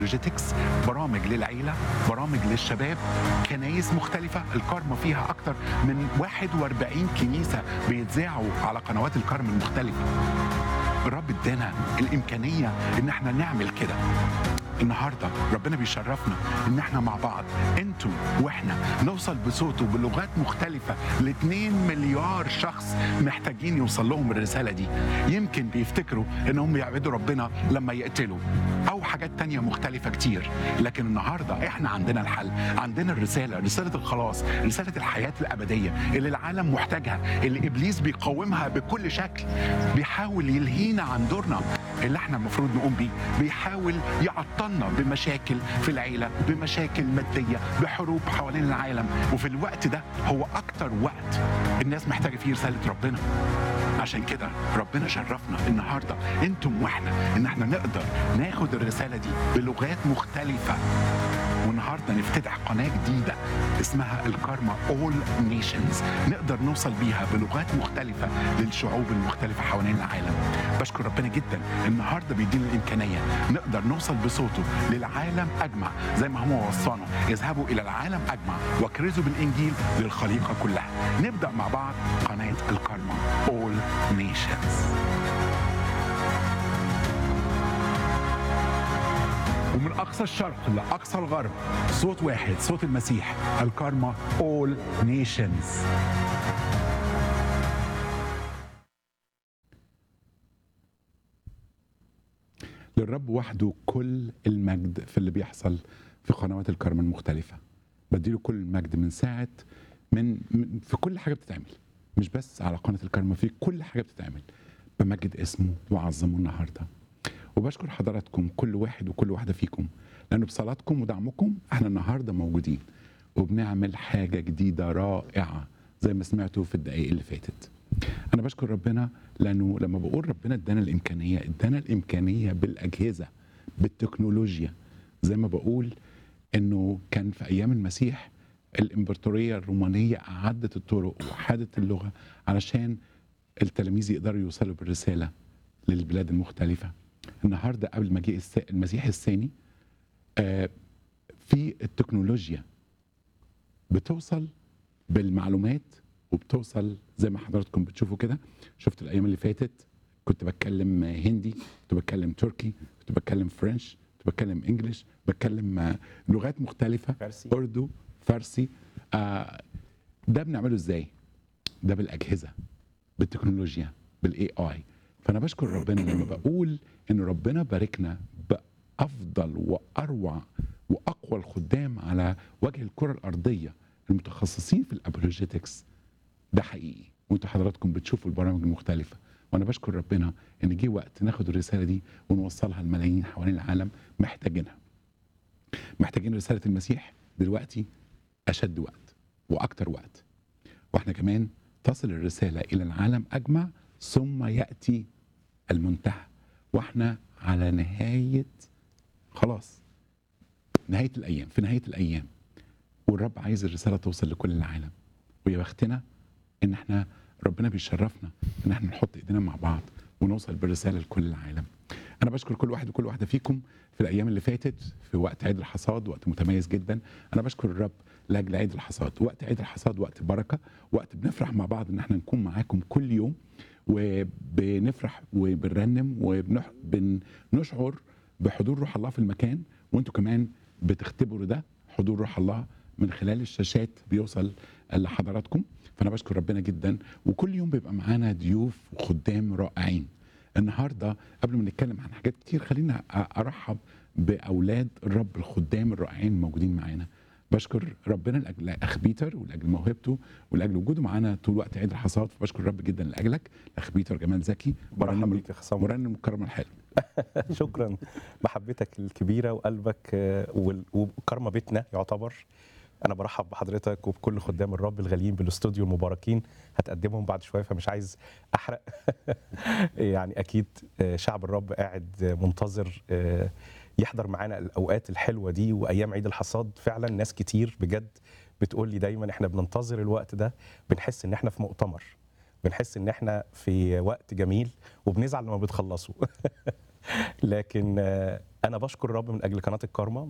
لوجيتكس برامج للعيلة برامج للشباب كنايس مختلفة الكارما فيها أكتر من 41 كنيسة بيتذاعوا على قنوات الكارما المختلفة الرب ادانا الإمكانية إن احنا نعمل كده النهارده ربنا بيشرفنا ان احنا مع بعض انتوا واحنا نوصل بصوته بلغات مختلفه ل 2 مليار شخص محتاجين يوصل لهم الرساله دي يمكن بيفتكروا انهم يعبدوا ربنا لما يقتلوا او حاجات تانية مختلفه كتير لكن النهارده احنا عندنا الحل عندنا الرساله رساله الخلاص رساله الحياه الابديه اللي العالم محتاجها اللي ابليس بيقاومها بكل شكل بيحاول يلهينا عن دورنا اللي احنا المفروض نقوم بيه بيحاول يعطلنا بمشاكل في العيله بمشاكل ماديه بحروب حوالين العالم وفي الوقت ده هو اكتر وقت الناس محتاجه فيه رساله ربنا عشان كده ربنا شرفنا النهارده انتم واحنا ان احنا نقدر ناخد الرساله دي بلغات مختلفه والنهارده نفتتح قناه جديده اسمها الكارما اول نيشنز نقدر نوصل بيها بلغات مختلفه للشعوب المختلفه حوالين العالم بشكر ربنا جدا النهارده بيدينا الامكانيه نقدر نوصل بصوته للعالم اجمع زي ما هو وصانا اذهبوا الى العالم اجمع واكرزوا بالانجيل للخليقه كلها نبدا مع بعض قناه الكارما اول نيشنز ومن اقصى الشرق لاقصى الغرب صوت واحد صوت المسيح الكارما اول نيشنز للرب وحده كل المجد في اللي بيحصل في قنوات الكارما المختلفة بديله كل المجد من ساعة من, من في كل حاجة بتتعمل مش بس على قناة الكارما في كل حاجة بتتعمل بمجد اسمه وأعظمه النهارده وبشكر حضراتكم كل واحد وكل واحدة فيكم لأنه بصلاتكم ودعمكم احنا النهاردة موجودين وبنعمل حاجة جديدة رائعة زي ما سمعتوا في الدقايق اللي فاتت أنا بشكر ربنا لأنه لما بقول ربنا ادانا الإمكانية ادانا الإمكانية بالأجهزة بالتكنولوجيا زي ما بقول إنه كان في أيام المسيح الإمبراطورية الرومانية أعدت الطرق وحادت اللغة علشان التلاميذ يقدروا يوصلوا بالرسالة للبلاد المختلفة النهارده قبل مجيء الس- المسيح الثاني آه، في التكنولوجيا بتوصل بالمعلومات وبتوصل زي ما حضراتكم بتشوفوا كده شفت الايام اللي فاتت كنت بتكلم هندي كنت بتكلم تركي كنت بتكلم فرنش كنت بتكلم انجليش بتكلم آه، لغات مختلفه فارسي. اردو فارسي آه، ده بنعمله ازاي ده بالاجهزه بالتكنولوجيا بالاي اي فانا بشكر ربنا لما بقول ان ربنا باركنا بافضل واروع واقوى الخدام على وجه الكره الارضيه المتخصصين في الابولوجيتكس ده حقيقي وانتوا حضراتكم بتشوفوا البرامج المختلفه وانا بشكر ربنا ان جه وقت ناخد الرساله دي ونوصلها لملايين حوالين العالم محتاجينها محتاجين رساله المسيح دلوقتي اشد وقت واكتر وقت واحنا كمان تصل الرساله الى العالم اجمع ثم ياتي المنتهى واحنا على نهايه خلاص نهايه الايام في نهايه الايام والرب عايز الرساله توصل لكل العالم ويا بختنا ان احنا ربنا بيشرفنا ان احنا نحط ايدينا مع بعض ونوصل بالرساله لكل العالم انا بشكر كل واحد وكل واحده فيكم في الايام اللي فاتت في وقت عيد الحصاد وقت متميز جدا انا بشكر الرب لاجل عيد الحصاد وقت عيد الحصاد وقت بركه وقت بنفرح مع بعض ان احنا نكون معاكم كل يوم وبنفرح وبنرنم وبنشعر بحضور روح الله في المكان وانتوا كمان بتختبروا ده حضور روح الله من خلال الشاشات بيوصل لحضراتكم فانا بشكر ربنا جدا وكل يوم بيبقى معانا ضيوف وخدام رائعين النهارده قبل ما نتكلم عن حاجات كتير خلينا أ- ارحب باولاد الرب الخدام الرائعين الموجودين معانا بشكر ربنا لاجل اخ بيتر ولاجل موهبته ولاجل وجوده معانا طول وقت عيد الحصاد فبشكر الرب جدا لاجلك اخ بيتر جمال زكي برحب مرنم- بيك يا خصام. مرنم الكرم الحلو شكرا محبتك الكبيره وقلبك آه، وال- وكرم بيتنا يعتبر انا برحب بحضرتك وبكل خدام الرب الغاليين بالاستوديو المباركين هتقدمهم بعد شويه فمش عايز احرق يعني اكيد آه، شعب الرب قاعد آه، منتظر آه، يحضر معانا الاوقات الحلوه دي وايام عيد الحصاد فعلا ناس كتير بجد بتقول لي دايما احنا بننتظر الوقت ده بنحس ان احنا في مؤتمر بنحس ان احنا في وقت جميل وبنزعل لما بتخلصوا لكن آه، انا بشكر الرب من اجل قناه الكارما